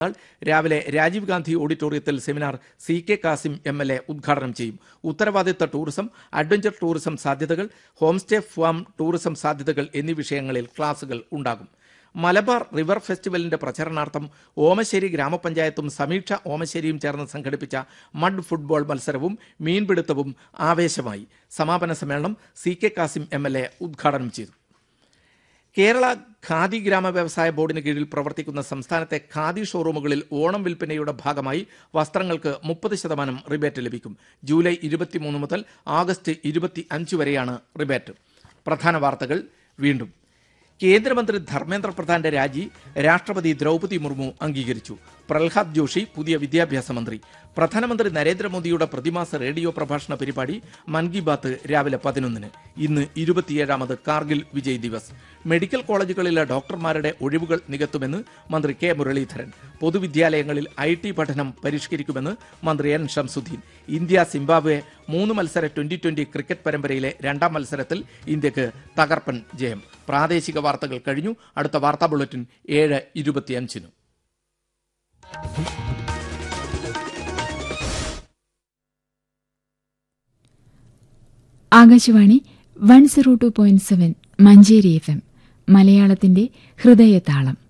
മറ്റന്നാൾ രാവിലെ രാജീവ് ഗാന്ധി ഓഡിറ്റോറിയത്തിൽ seminar C K Kasim M L A ഉദ്ഘാടനം ചെയ്യും ഉത്തരവാദിത്ത ടൂറിസം അഡ്വഞ്ചർ ടൂറിസം സാധ്യതകൾ ഹോം സ്റ്റേ ഫാം ടൂറിസം സാധ്യതകൾ എന്നീ വിഷയങ്ങളിൽ ക്ലാസുകൾ ഉണ്ടാകും മലബാർ റിവർ ഫെസ്റ്റിവലിന്റെ പ്രചരണാർത്ഥം ഓമശ്ശേരി ഗ്രാമപഞ്ചായത്തും സമീക്ഷ ഓമശ്ശേരിയും ചേർന്ന് സംഘടിപ്പിച്ച മഡ് ഫുട്ബോൾ മത്സരവും മീൻപിടുത്തവും ആവേശമായി സമാപന സമ്മേളനം C K Kasim M L A ഉദ്ഘാടനം ചെയ്തു കേരള ഖാദി ഗ്രാമ വ്യവസായ ബോർഡിന് കീഴിൽ പ്രവർത്തിക്കുന്ന സംസ്ഥാനത്തെ ഖാദി ഷോറൂമുകളിൽ ഓണം വിൽപ്പനയുടെ ഭാഗമായി വസ്ത്രങ്ങൾക്ക് മുപ്പത് ശതമാനം റിബേറ്റ് ലഭിക്കും ജൂലൈ ഇരുപത്തിമൂന്ന് മുതൽ ആഗസ്റ്റ് ഇരുപത്തി അഞ്ച് വരെയാണ് റിബേറ്റ് പ്രധാന വാർത്തകൾ വീണ്ടും കേന്ദ്രമന്ത്രി ധർമ്മേന്ദ്ര പ്രധാന്റെ രാജി രാഷ്ട്രപതി ദ്രൗപതി മുർമു അംഗീകരിച്ചു പ്രഹ്ലാദ് ജോഷി പുതിയ വിദ്യാഭ്യാസ മന്ത്രി പ്രധാനമന്ത്രി നരേന്ദ്രമോദിയുടെ പ്രതിമാസ റേഡിയോ പ്രഭാഷണ പരിപാടി മൻ കി ബാത്ത് രാവിലെ പതിനൊന്നിന് ഇന്ന് ഇരുപത്തിയേഴാമത് കാർഗിൽ വിജയ് ദിവസ് മെഡിക്കൽ കോളേജുകളിലെ ഡോക്ടർമാരുടെ ഒഴിവുകൾ നികത്തുമെന്ന് മന്ത്രി കെ മുരളീധരൻ പൊതുവിദ്യാലയങ്ങളിൽ ഐ ടി പഠനം പരിഷ്കരിക്കുമെന്ന് മന്ത്രി എൻ ഷംസുദ്ദീൻ ഇന്ത്യ സിംബാബ്വെ മൂന്ന് മത്സര ട്വന്റി ട്വന്റി ക്രിക്കറ്റ് പരമ്പരയിലെ രണ്ടാം മത്സരത്തിൽ ഇന്ത്യക്ക് തകർപ്പൻ ജയം പ്രാദേശിക വാർത്തകൾ കഴിഞ്ഞു അടുത്ത വാർത്താ ബുള്ളറ്റിൻ ഏഴ് ഇരുപത്തിയഞ്ചിന് Akashvani one zero two point seven Manjeri F M മലയാളത്തിന്റെ ഹൃദയതാളം